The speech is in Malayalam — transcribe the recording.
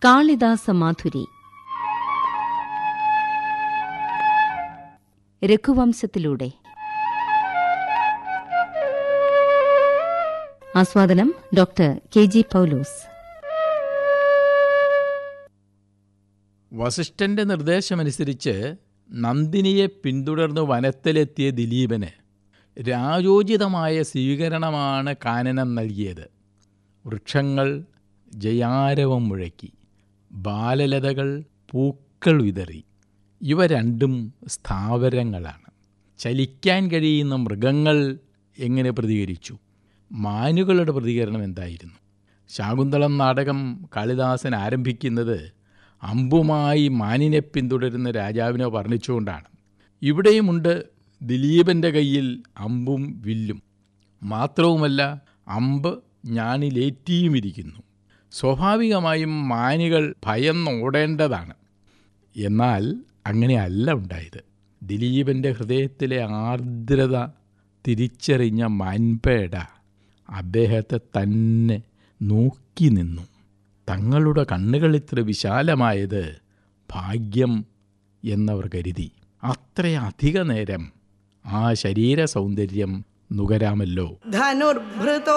കാളിദാസ മാധുരി രഘുവംശത്തിലൂടെ ആസ്വാദനം ഡോക്ടർ കെ ജി പൗലോസ് വസിഷ്ഠന്റെ നിർദ്ദേശമനുസരിച്ച് നന്ദിനിയെ പിന്തുടർന്ന് വനത്തിലെത്തിയ ദിലീപന് രാജോചിതമായ സ്വീകരണമാണ് കാനനം നൽകിയത് വൃക്ഷങ്ങൾ ജയാരവം മുഴക്കി ബാലലതകൾ പൂക്കൾ വിതറി ഇവ രണ്ടും സ്ഥാവരങ്ങളാണ് ചലിക്കാൻ കഴിയുന്ന മൃഗങ്ങൾ എങ്ങനെ പ്രതികരിച്ചു മാനുകളുടെ പ്രതികരണം എന്തായിരുന്നു ശാകുന്തളം നാടകം കാളിദാസൻ ആരംഭിക്കുന്നത് അമ്പുമായി മാനിനെ പിന്തുടരുന്ന രാജാവിനെ വർണ്ണിച്ചുകൊണ്ടാണ് ഇവിടെയുമുണ്ട് ദിലീപൻ്റെ കയ്യിൽ അമ്പും വില്ലും മാത്രവുമല്ല അമ്പ് ഞാണിലേറ്റിയുമിരിക്കുന്നു സ്വാഭാവികമായും മാനുകൾ ഭയന്നോടേണ്ടതാണ് എന്നാൽ അങ്ങനെയല്ല ഉണ്ടായത് ദിലീപൻ്റെ ഹൃദയത്തിലെ ആർദ്രത തിരിച്ചറിഞ്ഞ മാൻപേട അദ്ദേഹത്തെ തന്നെ നോക്കി നിന്നു തങ്ങളുടെ കണ്ണുകൾ ഇത്ര വിശാലമായത് ഭാഗ്യം എന്നവർ കരുതി അത്രയധിക നേരം ആ ശരീര സൗന്ദര്യം നുകരാമല്ലോ धनुर्भृतो